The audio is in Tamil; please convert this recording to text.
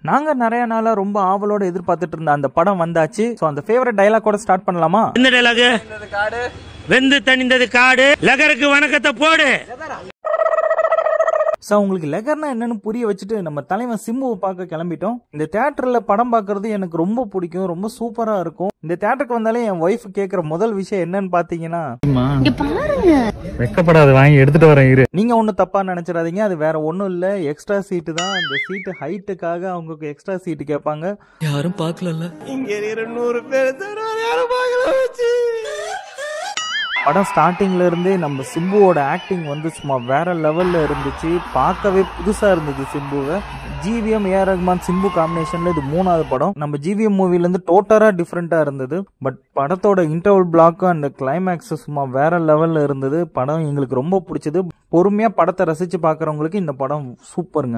நாங்க நிறைய நாளா ரொம்ப ஆவலோட எதிர்பார்த்துட்டு இருந்த அந்த படம் வந்தாச்சு சோ அந்த ஃபேவரட் டைலாக்கோட ஸ்டார்ட் பண்ணலாமா என்ன டைலாக் வெந்து தணிந்தது காடு லகருக்கு வணக்கத்தை போடு ஸோ உங்களுக்கு லெகர்னா என்னன்னு புரிய வச்சுட்டு நம்ம தலைவன் சிம்புவை பார்க்க கிளம்பிட்டோம் இந்த தேட்டர்ல படம் பார்க்கறது எனக்கு ரொம்ப பிடிக்கும் ரொம்ப சூப்பரா இருக்கும் இந்த தேட்டருக்கு வந்தாலே என் ஒய்ஃப் கேட்குற முதல் விஷயம் என்னன்னு பாத்தீங்கன்னா வெக்கப்படாத வாங்கி எடுத்துட்டு வரேன் இரு நீங்க ஒன்றும் தப்பா நினைச்சிடாதீங்க அது வேற ஒன்றும் இல்லை எக்ஸ்ட்ரா சீட்டு தான் இந்த சீட்டு ஹைட்டுக்காக அவங்களுக்கு எக்ஸ்ட்ரா சீட்டு கேட்பாங்க யாரும் பார்க்கலல்ல படம் ஸ்டார்டிங்ல இருந்தே நம்ம சிம்புவோட ஆக்டிங் வந்து சும்மா வேற லெவல்ல இருந்துச்சு பார்க்கவே புதுசா இருந்தது சிம்புவை ஜிவிஎம் ஏஆர் ரஹ்மான் சிம்பு காம்பினேஷன்ல இது மூணாவது படம் நம்ம ஜிவிஎம் மூவில இருந்து டோட்டலா டிஃப்ரெண்டா இருந்தது பட் படத்தோட இன்டர்வல் பிளாக் அண்ட் கிளைமேக்ஸ் சும்மா வேற லெவல்ல இருந்தது படம் எங்களுக்கு ரொம்ப பிடிச்சது பொறுமையா படத்தை ரசிச்சு பார்க்கறவங்களுக்கு இந்த படம் சூப்பருங்க